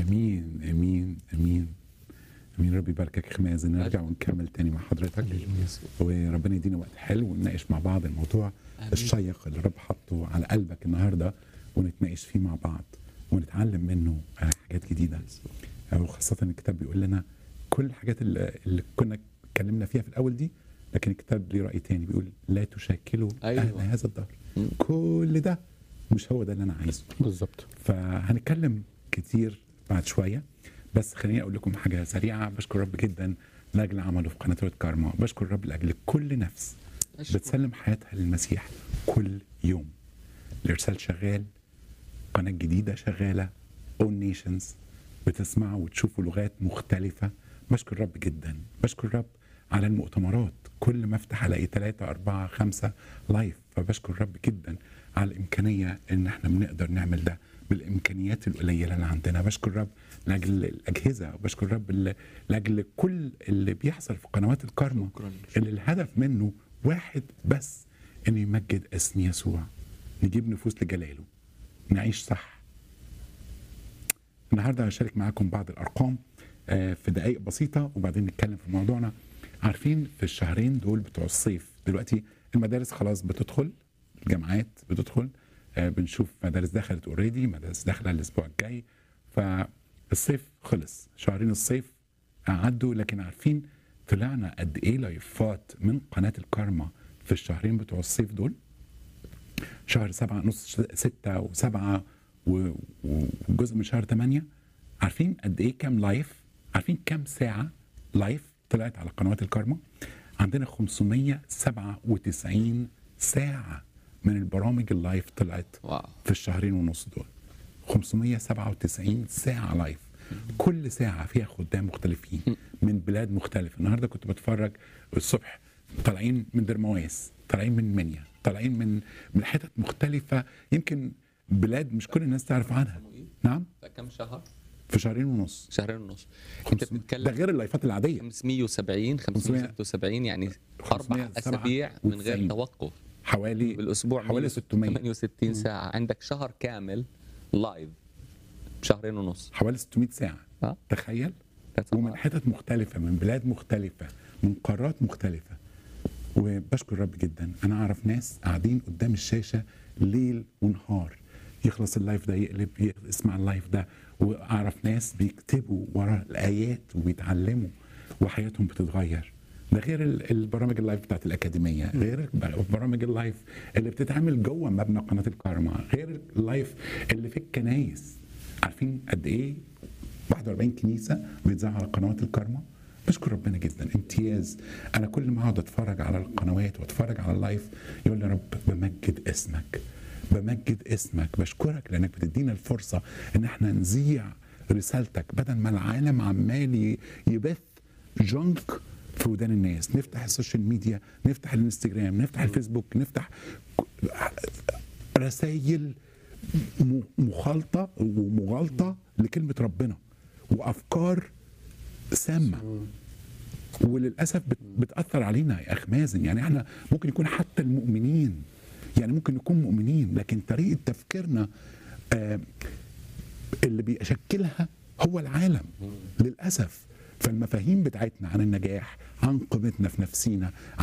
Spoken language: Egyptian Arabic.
امين امين امين امين ربي يباركك يا خمازن نرجع ونكمل تاني مع حضرتك وربنا يدينا وقت حلو ونناقش مع بعض الموضوع آمين. الشيق اللي الرب حطه على قلبك النهارده ونتناقش فيه مع بعض ونتعلم منه آه، حاجات جديده وخاصه الكتاب بيقول لنا كل الحاجات اللي, اللي كنا اتكلمنا فيها في الاول دي لكن الكتاب ليه راي تاني بيقول لا تشكلوا أيوة. اهل هذا الدهر مم. كل ده مش هو ده اللي انا عايزه بالظبط فهنتكلم كتير بعد شويه بس خليني اقول لكم حاجه سريعه بشكر رب جدا لاجل عمله في قناه رود كارما بشكر رب لاجل كل نفس أشكر. بتسلم حياتها للمسيح كل يوم الارسال شغال قناه جديده شغاله اون نيشنز بتسمعوا وتشوفوا لغات مختلفه بشكر رب جدا بشكر رب على المؤتمرات كل ما افتح الاقي ثلاثة أربعة خمسة لايف فبشكر رب جدا على الإمكانية إن احنا بنقدر نعمل ده بالإمكانيات القليلة اللي عندنا بشكر رب لأجل الأجهزة وبشكر رب ل- لأجل كل اللي بيحصل في قنوات الكارما شكراً. اللي الهدف منه واحد بس إنه يمجد اسم يسوع نجيب نفوس لجلاله نعيش صح النهارده هشارك معاكم بعض الارقام آه، في دقائق بسيطه وبعدين نتكلم في موضوعنا عارفين في الشهرين دول بتوع الصيف دلوقتي المدارس خلاص بتدخل الجامعات بتدخل آه، بنشوف مدارس دخلت اوريدي مدارس داخله الاسبوع الجاي فالصيف خلص شهرين الصيف عدوا لكن عارفين طلعنا قد ايه لايفات من قناه الكارما في الشهرين بتوع الصيف دول شهر سبعة نص ستة وسبعة و- و- وجزء من شهر ثمانية عارفين قد ايه كام لايف عارفين كام ساعة لايف طلعت على قنوات الكارما عندنا 597 ساعة من البرامج اللايف طلعت واو في الشهرين ونص دول 597 ساعة لايف كل ساعة فيها خدام مختلفين من بلاد مختلفة النهاردة كنت بتفرج الصبح طالعين من درمواس طالعين من منيا طالعين من من حتت مختلفة يمكن بلاد مش كل الناس تعرف عنها نعم ده كم شهر؟ في شهرين ونص شهرين ونص انت 500 ده بتتكلم غير اللايفات العادية 570 576 يعني اربع اسابيع من غير 597. توقف حوالي بالاسبوع حوالي 600 68 ساعه عندك شهر كامل لايف بشهرين ونص حوالي 600 ساعة اه تخيل That's a ومن lot. حتت مختلفة من بلاد مختلفة من قارات مختلفة وبشكر رب جدا أنا أعرف ناس قاعدين قدام الشاشة ليل ونهار يخلص اللايف ده يقلب ي- يسمع اللايف ده وأعرف ناس بيكتبوا ورا الآيات وبيتعلموا وحياتهم بتتغير ده غير ال- البرامج اللايف بتاعت الأكاديمية غير برامج اللايف اللي بتتعمل جوه مبنى قناة الكارما غير اللايف اللي في الكنايس عارفين قد إيه 41 كنيسه بيتذاع على قنوات الكارما بشكر ربنا جدا امتياز انا كل ما اقعد اتفرج على القنوات واتفرج على اللايف يقول لي يا رب بمجد اسمك بمجد اسمك بشكرك لانك بتدينا الفرصه ان احنا نذيع رسالتك بدل ما العالم عمال ي- يبث جنك في ودان الناس نفتح السوشيال ميديا نفتح الانستجرام نفتح الفيسبوك نفتح رسائل م- مخالطه ومغالطه لكلمه ربنا وافكار سامه وللاسف بت- بتاثر علينا يا اخ مازن يعني احنا ممكن يكون حتى المؤمنين يعني ممكن نكون مؤمنين لكن طريقه تفكيرنا آه اللي بيشكلها هو العالم للاسف فالمفاهيم بتاعتنا عن النجاح عن قيمتنا في نفسينا